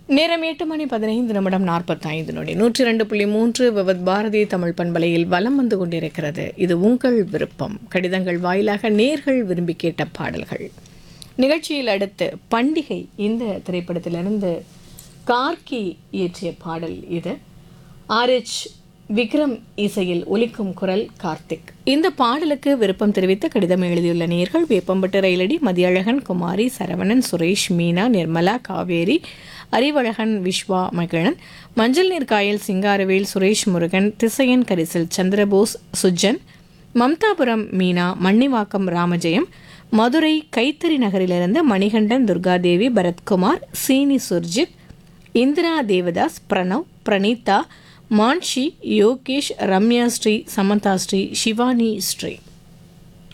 நேரம் எட்டு மணி பதினைந்து நிமிடம் நாற்பத்தைந்து நொடி நூற்றி ரெண்டு புள்ளி மூன்று விவத் பாரதி தமிழ் பண்பலையில் வலம் வந்து கொண்டிருக்கிறது இது உங்கள் விருப்பம் கடிதங்கள் வாயிலாக நேர்கள் விரும்பி கேட்ட பாடல்கள் நிகழ்ச்சியில் அடுத்து பண்டிகை இந்த திரைப்படத்திலிருந்து கார்கி இயற்றிய பாடல் இது ஆர்எச் விக்ரம் இசையில் ஒலிக்கும் குரல் கார்த்திக் இந்த பாடலுக்கு விருப்பம் தெரிவித்த கடிதம் எழுதியுள்ள நேர்கள் வேப்பம்பட்டு ரயிலடி மதியழகன் குமாரி சரவணன் சுரேஷ் மீனா நிர்மலா காவேரி அறிவழகன் விஸ்வா மகிழன் மஞ்சள் நீர் காயல் சிங்காரவேல் சுரேஷ் முருகன் திசையன் கரிசல் சந்திரபோஸ் சுஜன் மம்தாபுரம் மீனா மன்னிவாக்கம் ராமஜெயம் மதுரை கைத்தறி நகரிலிருந்து மணிகண்டன் துர்காதேவி பரத்குமார் சீனி சுர்ஜித் இந்திரா தேவதாஸ் பிரணவ் பிரணீதா மான்ஷி யோகேஷ் ரம்யா ஸ்ரீ சமந்தா ஸ்ரீ சிவானி ஸ்ரீ